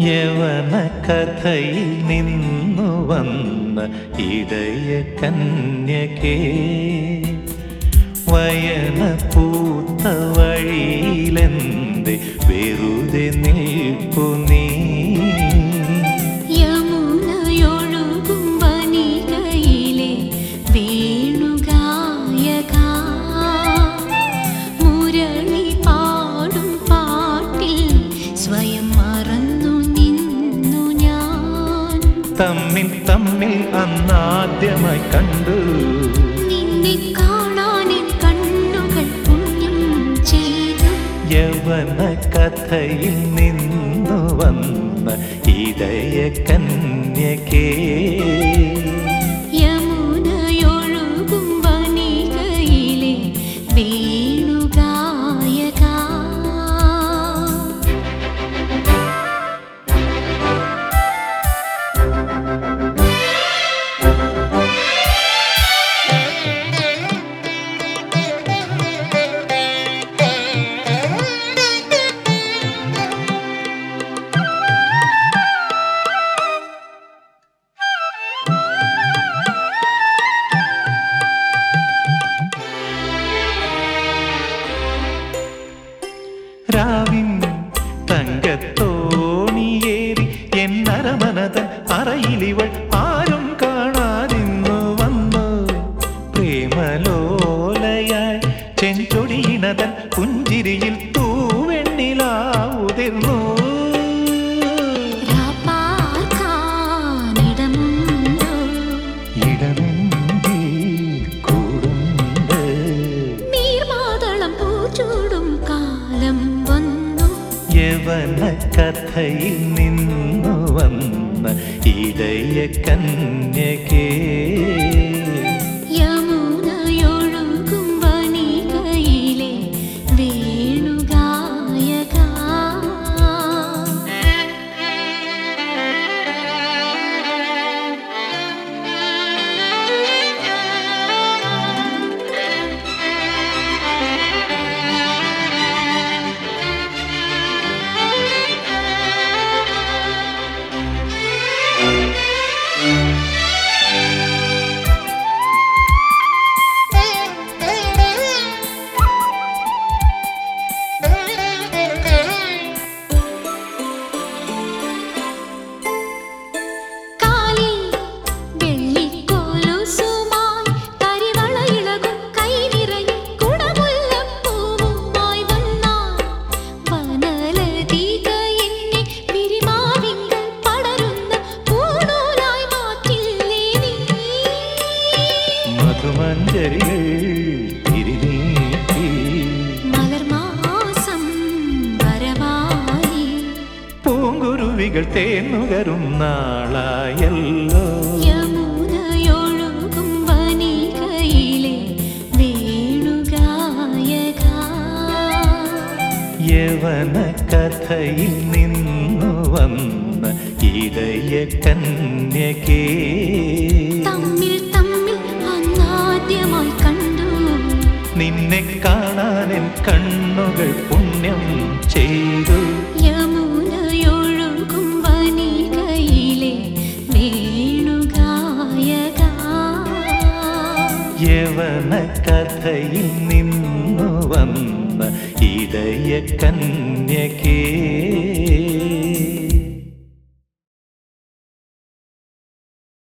യവന കഥയിൽ നിന്നു വന്ന ഇടയ കന്യകേ വയന പൂത്ത വഴിയിലെന്ത് വെറുതെ നിൽപ്പു നീ യമുനയൊഴുകും വനികയിലെ വേണുഗായക മുരളി പാടും പാട്ടിൽ സ്വയം മറന്നു നിന്നു ഞാൻ തമ്മിൽ തമ്മിൽ അന്നാദ്യമായി കണ്ടു നിന്നെ കാണാൻ എൻ കണ്ണുകൾ പുണ്യം ചെയ്തു യവന കഥയിൽ നിന്നു വന്ന ഇടയ കന്യകേ യമുനയൊഴുകും വനികയിലെ വേണുഗായക രാവിൻ തങ്കത്തോണിയേറി എന്നരമനതൻ അറയിലിവൾ ആരും കാണാതിന്നു വന്നു പ്രേമലോലയായി ചെഞ്ചൊടിയിണതൻ പുഞ്ചിരിയിൽ തൂവെണ്ണിലാവുതിർന്നു രാപ്പാർക്കാനിടമുണ്ടോ ഇടമെങ്കിൽ കൂടുണ്ട് നീർമാതളം പൂച്ചൂടും കാലം വന്നു യവന കഥയിൽ നിന്നു വന്ന ഇടയ കന്യകേ യമുനയൊഴുകും വനികയിലെ വേണുഗായക കാലിൽ വെള്ളിക്കോലുസുമായി കരിവളയിളകും കൈനിറയും കുടമുല്ലപ്പൂവുമായി വന്നാൾ വനലതിക എന്നെ പിരിമാവിങ്കൽ പടരുന്ന പൂണൂലായി മാറ്റില്ലേ നീ മധുമഞ്ജരികൾ തിരിനീട്ടി മലർമാസം വരവായി പൂങ്കുരുവികൾ തേന്നുകരും നാളായല്ലോ യമുനയൊഴുകും വനികയിലെ വേണുഗായക യവന കഥയിൽ നിന്നു വന്ന ഇടയ കന്യകേ തമ്മിൽ തമ്മിൽ അന്നാദ്യമായി കണ്ടു നിന്നെ കാണാൻ കണ്ണുകൾ പുണ്യം ചെയ്തു യമുനയൊഴുകും വനികയിലെ വേണുഗായക യവന കഥയിൽ നിന്നു വന്ന ഇടയ കന്യകേ